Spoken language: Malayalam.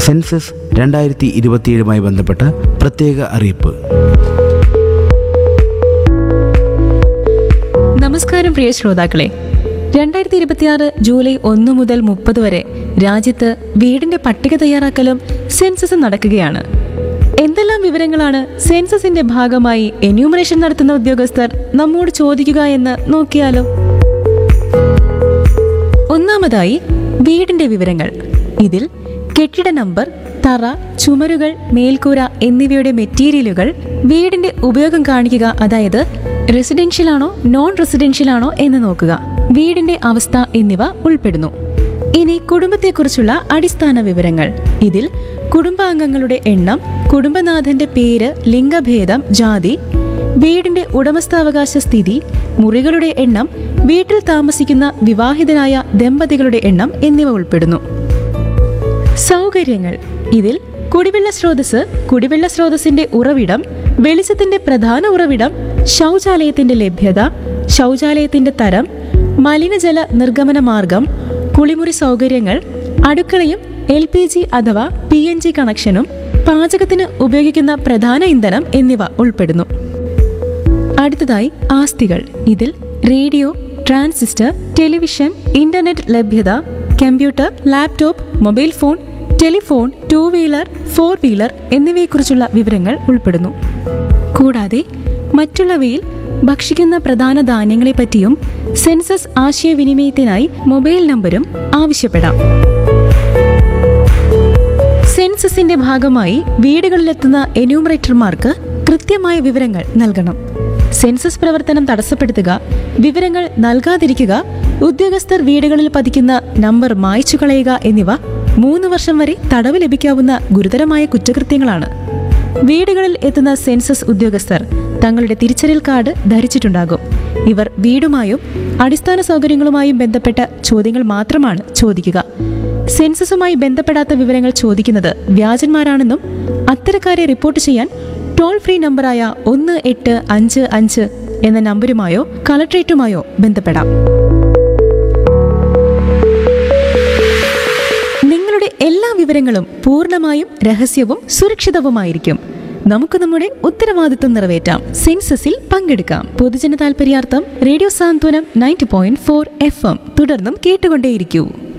സെൻസസ് രണ്ടായിരത്തി ഇരുപത്തിയേഴുമായി ബന്ധപ്പെട്ട പ്രത്യേക അറിയിപ്പ് നമസ്കാരം പ്രിയ ശ്രോതാക്കളെ രണ്ടായിരത്തി ഇരുപത്തിയാറ് ജൂലൈ ഒന്ന് മുതൽ മുപ്പത് വരെ രാജ്യത്ത് വീടിന്റെ പട്ടിക തയ്യാറാക്കലും സെൻസസും നടക്കുകയാണ് എന്തെല്ലാം വിവരങ്ങളാണ് സെൻസസിന്റെ ഭാഗമായി എന്യൂമറേഷൻ നടത്തുന്ന ഉദ്യോഗസ്ഥർ നമ്മോട് ചോദിക്കുക എന്ന് നോക്കിയാലോ ഒന്നാമതായി വീടിന്റെ വിവരങ്ങൾ ഇതിൽ കെട്ടിട നമ്പർ തറ ചുമരുകൾ മേൽക്കൂര എന്നിവയുടെ മെറ്റീരിയലുകൾ വീടിന്റെ ഉപയോഗം കാണിക്കുക അതായത് റെസിഡൻഷ്യൽ ആണോ നോൺ റെസിഡൻഷ്യൽ ആണോ എന്ന് നോക്കുക വീടിന്റെ അവസ്ഥ എന്നിവ ഉൾപ്പെടുന്നു ഇനി കുടുംബത്തെക്കുറിച്ചുള്ള അടിസ്ഥാന വിവരങ്ങൾ ഇതിൽ കുടുംബാംഗങ്ങളുടെ എണ്ണം കുടുംബനാഥന്റെ പേര് ലിംഗഭേദം ജാതി വീടിന്റെ ഉടമസ്ഥാവകാശ സ്ഥിതി മുറികളുടെ എണ്ണം വീട്ടിൽ താമസിക്കുന്ന വിവാഹിതരായ ദമ്പതികളുടെ എണ്ണം എന്നിവ ഉൾപ്പെടുന്നു സൗകര്യങ്ങൾ ഇതിൽ കുടിവെള്ള സ്രോതസ് കുടിവെള്ള സ്രോതസ്സിന്റെ ഉറവിടം വെളിച്ചത്തിന്റെ പ്രധാന ഉറവിടം ശൗചാലയത്തിന്റെ ലഭ്യത ശൗചാലയത്തിന്റെ തരം മലിനജല നിർഗമന മാർഗം കുളിമുറി സൗകര്യങ്ങൾ അടുക്കളയും എൽ പി ജി അഥവാ പി എൻ ജി കണക്ഷനും പാചകത്തിന് ഉപയോഗിക്കുന്ന പ്രധാന ഇന്ധനം എന്നിവ ഉൾപ്പെടുന്നു അടുത്തതായി ആസ്തികൾ ഇതിൽ റേഡിയോ ട്രാൻസിസ്റ്റർ ടെലിവിഷൻ ഇന്റർനെറ്റ് ലഭ്യത computer laptop mobile phone telephone two wheeler four wheeler എന്നിവയെക്കുറിച്ചുള്ള വിവരങ്ങൾ ഉൾപ്പെടുന്നു കൂടാതെ മറ്റുള്ളവയിൽ ഭക്ഷിക്കുന്ന പ്രധാന ധാന്യങ്ങളെപ്പറ്റിയും സെൻസസ് ആശയവിനിമയത്തിനായി മൊബൈൽ നമ്പരും ആവശ്യപ്പെടാം സെൻസസിന്റെ ഭാഗമായി വീടുകളിലെത്തുന്ന എന്യൂമറേറ്റർമാർക്ക് കൃത്യമായ വിവരങ്ങൾ നൽകണം സെൻസസ് പ്രവർത്തനം തടസ്സപ്പെടുത്തുക വിവരങ്ങൾ നൽകാതിരിക്കുക ഉദ്യോഗസ്ഥർ വീടുകളിൽ പതിക്കുന്ന നമ്പർ മായ്ച്ചു കളയുക എന്നിവ മൂന്ന് വർഷം വരെ തടവ് ലഭിക്കാവുന്ന ഗുരുതരമായ കുറ്റകൃത്യങ്ങളാണ് വീടുകളിൽ എത്തുന്ന സെൻസസ് ഉദ്യോഗസ്ഥർ തങ്ങളുടെ തിരിച്ചറിയൽ കാർഡ് ധരിച്ചിട്ടുണ്ടാകും ഇവർ വീടുമായും അടിസ്ഥാന സൗകര്യങ്ങളുമായും ബന്ധപ്പെട്ട ചോദ്യങ്ങൾ മാത്രമാണ് ചോദിക്കുക സെൻസസുമായി ബന്ധപ്പെടാത്ത വിവരങ്ങൾ ചോദിക്കുന്നത് വ്യാജന്മാരാണെന്നും അത്തരക്കാരെ റിപ്പോർട്ട് ചെയ്യാൻ ടോൾ ഫ്രീ നമ്പറായ ഒന്ന് എട്ട് അഞ്ച് അഞ്ച് എന്ന നമ്പരുമായോ കളക്ട്രേറ്റുമായോ ബന്ധപ്പെടാം നിങ്ങളുടെ എല്ലാ വിവരങ്ങളും പൂർണ്ണമായും രഹസ്യവും സുരക്ഷിതവുമായിരിക്കും നമുക്ക് നമ്മുടെ ഉത്തരവാദിത്വം നിറവേറ്റാം സെൻസസിൽ പങ്കെടുക്കാം പൊതുജന താൽപര്യാർത്ഥം radio Santhwanam ninety point four F M തുടർന്നും കേട്ടുകൊണ്ടേയിരിക്കൂ